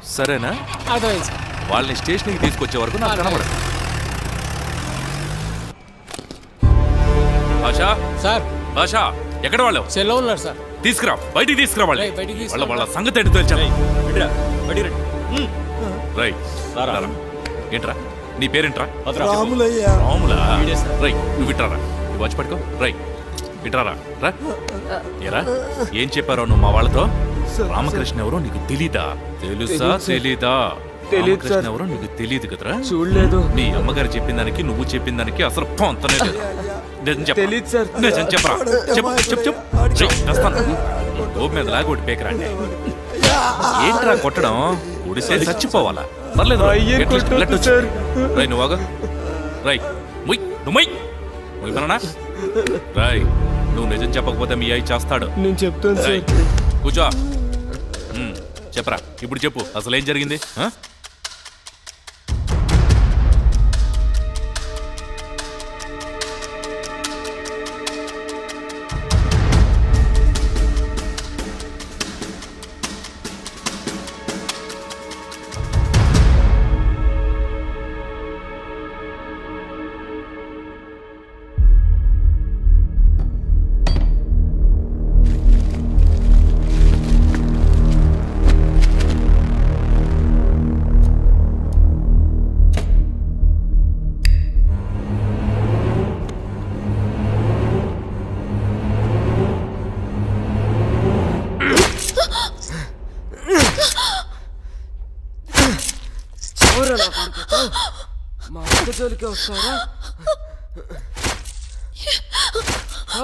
సరేనా అర్థమైంది సార్ వాళ్ళని స్టేషన్కి తీసుకొచ్చే వరకు నాకు కనబడదు భాషా సార్ భాషా ఎక్కడ వాళ్ళు సెల్లో ఉన్నారు సార్ తీసుకురా బయటికి తీసుకురా వాళ్ళు రేయ్, బయటికి తీసుకురా. వాళ్ళ వాళ్ళ సంగతి ఏంటో తెలిసాను రై రారా. ఏంట్రా నీ పేరేంట్రా రాములయ్యా రాములా రై నువ్వు విట్రారా నువ్వు వచ్చి పట్టుకో రై విట్రారా రా ఏరా ఏం చెప్పారో నువ్వు మా వాళ్ళతో రామకృష్ణ ఎవరో నీకు తెలీదా తెలుసా తెలీదా తెలీదు రామకృష్ణ సార్. ఎవరో నీకు తెలియదు కదరా చూడలేదు మీ అమ్మగారు చెప్పిన దానికి నువ్వు చెప్పిన దానికి అసలు పొంతనే లేదు నిజం చెప్పరా? తెలీదు సార్. నిజం చెప్పరా చెప్పు చెప్పు చెప్పు చెయ్, తెస్తాను గోపు మీద లాగా ఒకటి పేకరండి ఏంట్రా కొట్టడం కుడిసే చచ్చిపోవాలా పర్లేదు రా. అయ్యే Get rest, కొట్టొద్దు let us- సార్. రై నువ్వు ఆగు. రై ముయ్ నువ్వు ముయ్ ముయ్ పననా రై నువ్వు నిజం చెప్పకపోతే మీ అయ్యి చేస్తాడు నేను చెప్తాను రై సార్ కూర్చో ఉమ్, చెప్పరా ఇప్పుడు చెప్పు అసలు ఏం జరిగింది ఆ? ఎవరా నా కొడుకు? మా అక్క జోలికి వస్తారా ఔ.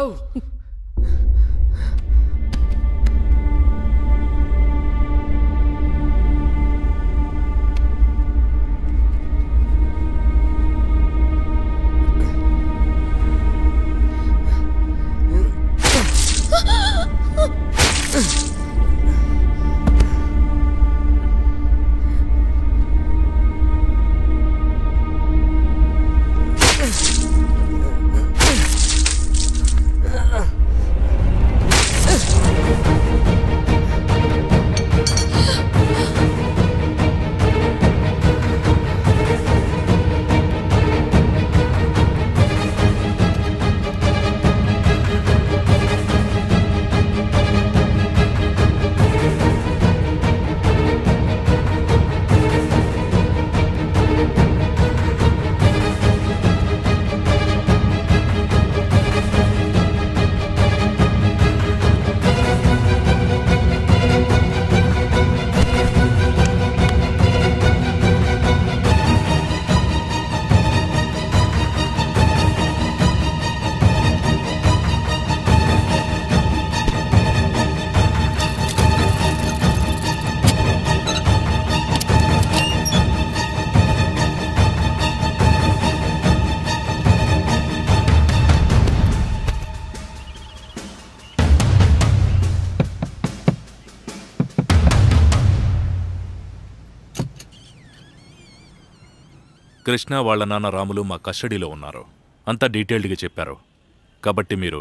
కృష్ణ వాళ్ళ నాన్న రాములు మా కస్టడీలో ఉన్నారు అంతా డీటెయిల్డ్గా చెప్పారు కాబట్టి మీరు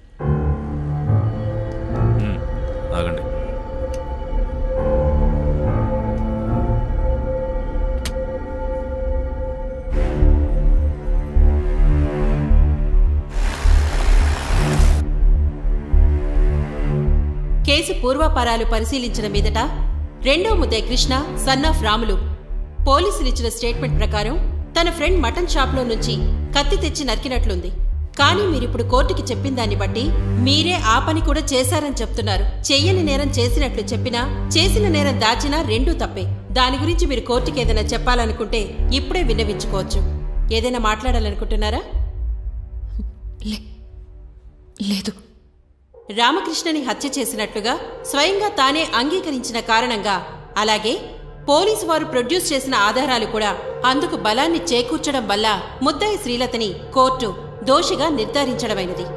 మ్మ్, ఆగండి కేసు పూర్వాపరాలు పరిశీలించిన మీదట రెండో ముద్దే కృష్ణ సన్ ఆఫ్ రాములు పోలీసులు ఇచ్చిన స్టేట్మెంట్ ప్రకారం తన ఫ్రెండ్ మటన్ షాప్లో నుంచి కత్తి తెచ్చి నరికినట్లుంది కానీ మీరిప్పుడు కోర్టుకి చెప్పిన దాన్ని బట్టి మీరే ఆ పని కూడా చేశారని చెప్తున్నారు చెయ్యని నేరం చేసినట్లు చెప్పినా చేసిన నేరం దాచినా రెండూ తప్పే దాని గురించి మీరు కోర్టుకి ఏదైనా చెప్పాలనుకుంటే ఇప్పుడే విన్నవించుకోవచ్చు ఏదైనా మాట్లాడాలనుకుంటున్నారా లేదు రామకృష్ణని హత్య చేసినట్లుగా స్వయంగా తానే అంగీకరించిన కారణంగా అలాగే పోలీసు వారు ప్రొడ్యూస్ చేసిన ఆధారాలు కూడా అందుకు బలాన్ని చేకూర్చడం వల్ల ముద్దాయి శ్రీలతని కోర్టు దోషిగా నిర్ధారించడమైనది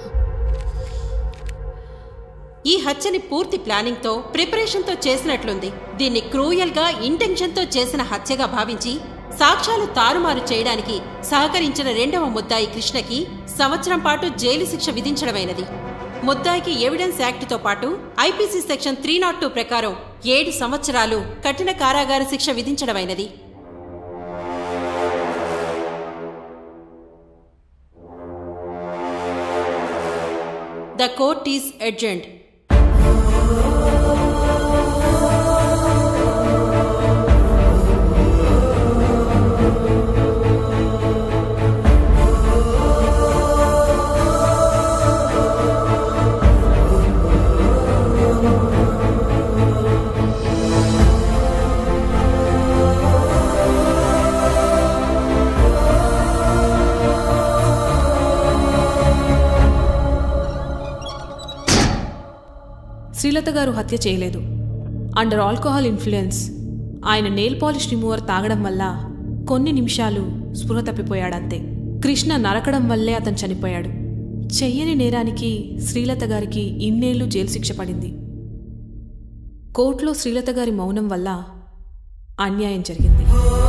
ఈ హత్యని పూర్తి ప్లానింగ్తో ప్రిపరేషన్తో చేసినట్లుంది దీన్ని క్రూయల్గా ఇంటెన్షన్తో చేసిన హత్యగా భావించి సాక్ష్యాలు తారుమారు చేయడానికి సహకరించిన రెండవ ముద్దాయి కృష్ణకి సంవత్సరం పాటు జైలు శిక్ష విధించడమైనది ముద్దాయికి ఎవిడెన్స్ యాక్ట్తో పాటు IPC section three not two ప్రకారం ఏడు సంవత్సరాలు కఠిన కారాగార శిక్ష విధించడమైనది the court is adjourned Srilatha garu హత్య చేయలేదు అండర్ ఆల్కహాల్ ఇన్ఫ్లుయెన్స్ ఆయన నెయిల్ పాలిష్ రిమూవర్ తాగడం వల్ల కొన్ని నిమిషాలు స్పృహ తప్పిపోయాడంతే కృష్ణ నరకడం వల్లే అతను చనిపోయాడు చెయ్యని నేరానికి శ్రీలత గారికి ఇన్నేళ్లు జైలు శిక్ష పడింది కోర్టులో శ్రీలత గారి మౌనం వల్ల అన్యాయం జరిగింది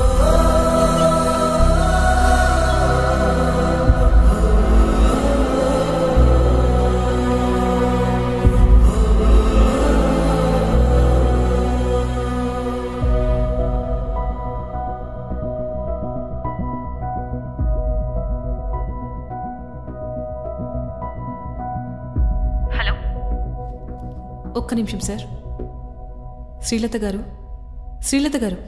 హలో ఒక్క నిమిషం సార్ శ్రీలత గారు శ్రీలత గారు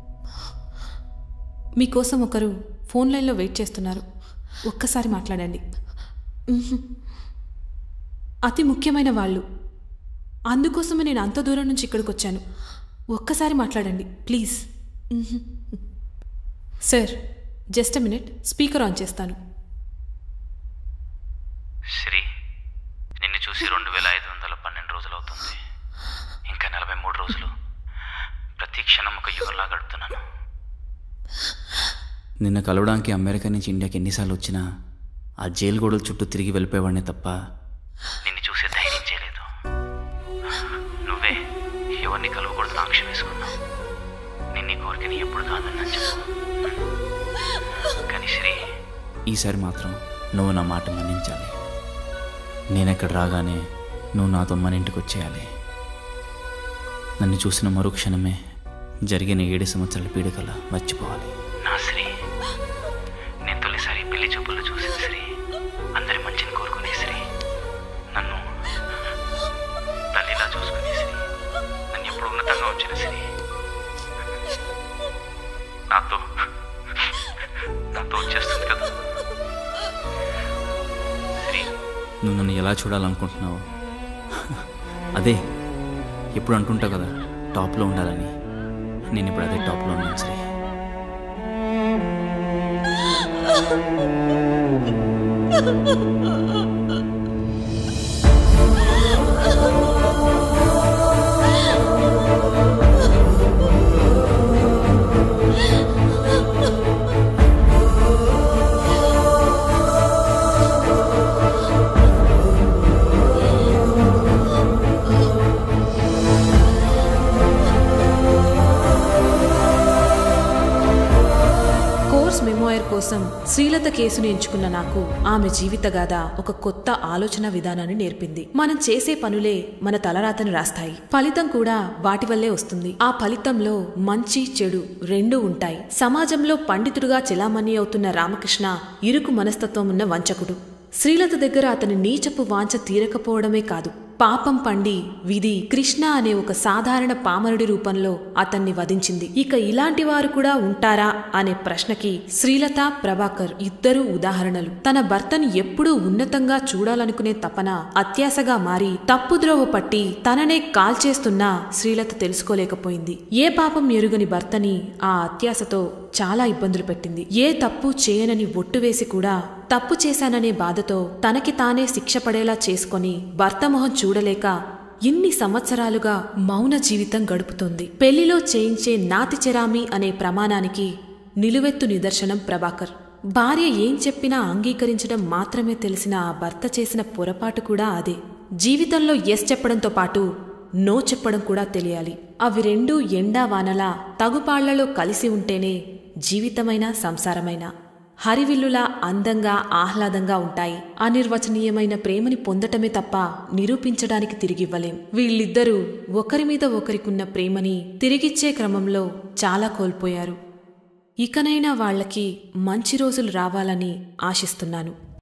మీకోసం ఒకరు ఫోన్ లైన్లో వెయిట్ చేస్తున్నారు ఒక్కసారి మాట్లాడండి అతి ముఖ్యమైన వాళ్ళు అందుకోసమే నేను అంత దూరం నుంచి ఇక్కడికి వచ్చాను ఒక్కసారి మాట్లాడండి please sir just a minute speaker on చేస్తాను శ్రీ నిన్ను చూసి రెండు వేల ఐదు వందల పన్నెండు రోజులు అవుతుంది ఇంకా నలభై మూడు రోజులు ప్రతి క్షణం ఒక యుగంలా గడుపుతున్నాను నిన్న కలవడానికి అమెరికా నుంచి ఇండియాకి ఎన్నిసార్లు వచ్చినా ఆ జైలు గోడల చుట్టూ తిరిగి వెళ్ళిపోయేవాడిని తప్ప నిన్ను చూసే ధైర్యం చేయలేదు నువ్వే ఎవరిని కలవకూడదు ఆంక్ష వేసుకున్నావు నేను నీ కోరికని ఎప్పుడు కాదన్నా చెప్పు కానీ శ్రీ ఈసారి మాత్రం నువ్వు నా మాట మన్నించాలి నేనెక్కడ రాగానే నువ్వు నాతో మన ఇంటికి వచ్చేయాలి నన్ను చూసిన మరో క్షణమే జరిగిన ఏడు సంవత్సరాల పీడికల మర్చిపోవాలి నా శ్రీ నేను తొలిసారి పెళ్లి చూపుల్లో చూసిన శ్రీ అందరి మంచిని కోరుకునే శ్రీ నన్ను తల్లిలా చూసుకునే శ్రీ నన్ను ఎప్పుడు ఉన్నతంగా ఉంచిన శ్రీ నాతో నాతో వచ్చేస్తుంది కదా శ్రీ నువ్వు నన్ను ఎలా చూడాలనుకుంటున్నావు అదే ఎప్పుడు అంటుంటావు కదా టాప్లో ఉండాలని నేను ఇప్పుడు అదే టాప్లో ఉన్నాను శ్రీ కోర్స్ మెమోయర్ కోసం శ్రీలత కేసును ఎంచుకున్న నాకు ఆమె జీవిత గాథ ఒక కొత్త ఆలోచన విధానాన్ని నేర్పింది మనం చేసే పనులే మన తలరాతను రాస్తాయి ఫలితం కూడా వాటి వల్లే వస్తుంది ఆ ఫలితంలో మంచి చెడు రెండూ ఉంటాయి సమాజంలో పండితుడుగా చెలామణి అవుతున్న రామకృష్ణ ఇరుకు మనస్తత్వం ఉన్న వంచకుడు శ్రీలత దగ్గర అతని నీచపు వాంఛ తీరకపోవడమే కాదు పాపం పండి విధి కృష్ణ అనే ఒక సాధారణ పామరుడి రూపంలో అతన్ని వధించింది ఇక ఇలాంటి వారు కూడా ఉంటారా అనే ప్రశ్నకి శ్రీలత ప్రభాకర్ ఇద్దరూ ఉదాహరణలు తన భర్తను ఎప్పుడూ ఉన్నతంగా చూడాలనుకునే తపన అత్యాశగా మారి తప్పుద్రోవ పట్టి తననే కాల్చేస్తున్నా శ్రీలత తెలుసుకోలేకపోయింది ఏ పాపం ఎరుగని భర్తని ఆ అత్యాశతో చాలా ఇబ్బందులు పెట్టింది ఏ తప్పు చేయనని ఒట్టు వేసి కూడా తప్పు చేశాననే బాధతో తనకి తానే శిక్ష పడేలా చేసుకొని భర్త మొహం చూడలేక ఇన్ని సంవత్సరాలుగా మౌన జీవితం గడుపుతోంది పెళ్లిలో చేయించే నాతి చెరామి అనే ప్రమాణానికి నిలువెత్తు నిదర్శనం ప్రభాకర్ భార్య ఏం చెప్పినా అంగీకరించడం మాత్రమే తెలిసిన ఆ భర్త చేసిన పొరపాటు కూడా అదే జీవితంలో ఎస్ చెప్పడంతో పాటు నో చెప్పడం కూడా తెలియాలి అవి రెండూ ఎండా వానలా తగుపాళ్లలో కలిసి ఉంటేనే జీవితమైనా సంసారమైనా హరివిల్లులా అందంగా ఆహ్లాదంగా ఉంటాయి అనిర్వచనీయమైన ప్రేమని పొందటమే తప్ప నిరూపించడానికి తిరిగివ్వలేం వీళ్ళిద్దరూ ఒకరి మీద ఒకరికున్న ప్రేమని తిరిగిచ్చే క్రమంలో చాలా కోల్పోయారు ఇకనైనా వాళ్ళకి మంచి రోజులు రావాలని ఆశిస్తున్నాను